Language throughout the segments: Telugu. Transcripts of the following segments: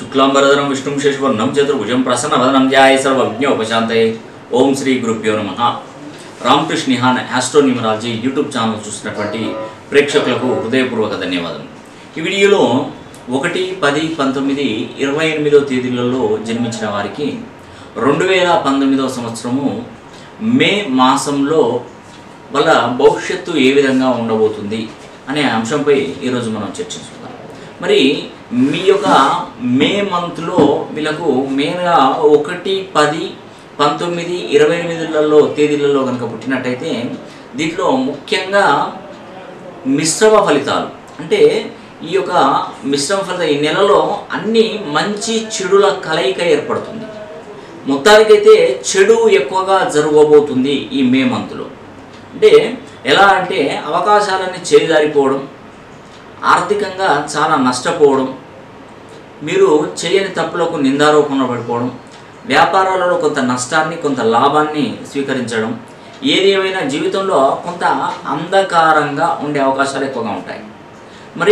శుక్లాంబరధరం విష్ణుం శశివర్ణం చతుర్భుజం ప్రసన్నవదనం ధ్యాయ సర్వజ్ఞోపశాంతయే ఓం శ్రీ గురుభ్యో నమ Ramakrishna Nihan astronumerology YouTube channel చూసినటువంటి ప్రేక్షకులకు హృదయపూర్వక ధన్యవాదాలు ఈ వీడియోలో ఒకటి పది పంతొమ్మిది ఇరవై ఎనిమిదో తేదీలలో జన్మించిన వారికి రెండు వేల పంతొమ్మిదవ సంవత్సరము మే మాసంలో వాళ్ళ భవిష్యత్తు ఏ విధంగా ఉండబోతుంది అనే అంశంపై ఈరోజు మనం చర్చించుకుందాం మరి మీ యొక్క మే మంత్లో వీళ్ళకు మెయిన్గా ఒకటి పది పంతొమ్మిది ఇరవై ఎనిమిదిలలో తేదీలలో కనుక పుట్టినట్టయితే దీంట్లో ముఖ్యంగా మిశ్రమ ఫలితాలు అంటే ఈ యొక్క మిశ్రమ ఫలితం ఈ నెలలో అన్ని మంచి చెడుల కలయిక ఏర్పడుతుంది మొత్తానికైతే చెడు ఎక్కువగా జరగబోతుంది ఈ మే మంత్లో అంటే ఎలా అంటే అవకాశాలన్నీ చేజారిపోవడం ఆర్థికంగా చాలా నష్టపోవడం మీరు చేయని తప్పులకు నిందారోపణ పడిపోవడం వ్యాపారాలలో కొంత నష్టాన్ని కొంత లాభాన్ని స్వీకరించడం ఏది ఏమైనా జీవితంలో కొంత అంధకారంగా ఉండే అవకాశాలు ఎక్కువగా ఉంటాయి మరి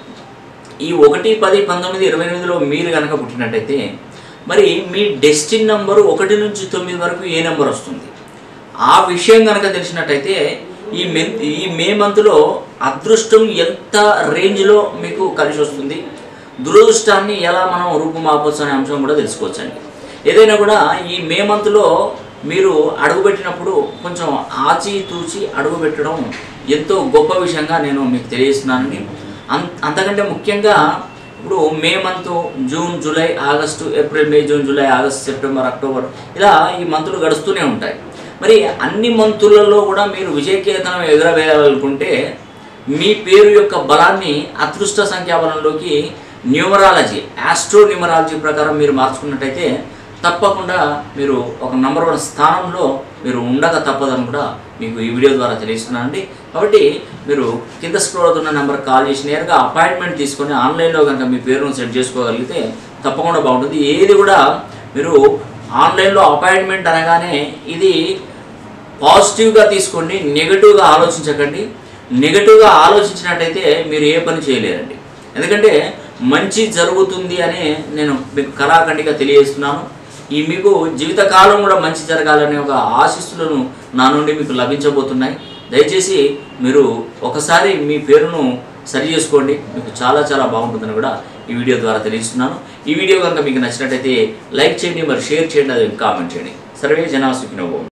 ఈ ఒకటి పది పంతొమ్మిది ఇరవై ఎనిమిదిలో మీరు కనుక పుట్టినట్టయితే మరి మీ డెస్టిన్ నంబరు ఒకటి నుంచి తొమ్మిది వరకు ఏ నెంబర్ వస్తుంది ఆ విషయం కనుక తెలిసినట్టయితే ఈ మే ఈ మే మంత్లో అదృష్టం ఎంత రేంజ్లో మీకు కలిసి వస్తుంది దురదృష్టాన్ని ఎలా మనం రూపుమాపొచ్చు అనే అంశం కూడా తెలుసుకోవచ్చండి ఏదైనా కూడా ఈ మే మంత్లో మీరు అడుగుపెట్టినప్పుడు కొంచెం ఆచితూచి అడుగుపెట్టడం ఎంతో గొప్ప విషయంగా నేను మీకు తెలియజేస్తున్నానండి అం అంతకంటే ముఖ్యంగా ఇప్పుడు May month June July August April May June July August September October ఇలా ఈ మంతులు గడుస్తూనే ఉంటాయి మరి అన్ని మంతులలో కూడా మీరు విజయకేతనం ఎగురవేయాలనుకుంటే మీ పేరు యొక్క బలాన్ని అదృష్ట సంఖ్యాబలంలోకి న్యూమరాలజీ ఆస్ట్రో న్యూమరాలజీ ప్రకారం మీరు మార్చుకున్నట్టయితే తప్పకుండా మీరు ఒక నంబర్ వన్ స్థానంలో మీరు ఉండక తప్పదని కూడా మీకు ఈ వీడియో ద్వారా తెలియజేస్తున్నానండి కాబట్టి మీరు కింద స్క్రోల్ అవుతున్న నెంబర్ కాల్ చేసి నేరుగా అపాయింట్మెంట్ తీసుకొని ఆన్లైన్లో కనుక మీ పేరును సెట్ చేసుకోగలిగితే తప్పకుండా బాగుంటుంది ఏది కూడా మీరు ఆన్లైన్లో అపాయింట్మెంట్ అనగానే ఇది పాజిటివ్గా తీసుకోండి నెగటివ్గా ఆలోచించకండి నెగటివ్గా ఆలోచించినట్టయితే మీరు ఏ పని చేయలేరండి ఎందుకంటే మంచి జరుగుతుంది అని నేను మీకు కళాఖండిగా తెలియజేస్తున్నాను ఈ మీకు జీవితకాలం కూడా మంచి జరగాలనే ఒక ఆశీస్సులను నా నుండి మీకు లభించబోతున్నాయి దయచేసి మీరు ఒకసారి మీ పేరును సరి చేసుకోండి మీకు చాలా చాలా బాగుంటుందని కూడా ఈ వీడియో ద్వారా తెలియజేస్తున్నాను ఈ వీడియో కనుక మీకు నచ్చినట్టయితే లైక్ చేయండి మరి షేర్ చేయండి అది కామెంట్ చేయండి సర్వే జనా సుఖినోభవం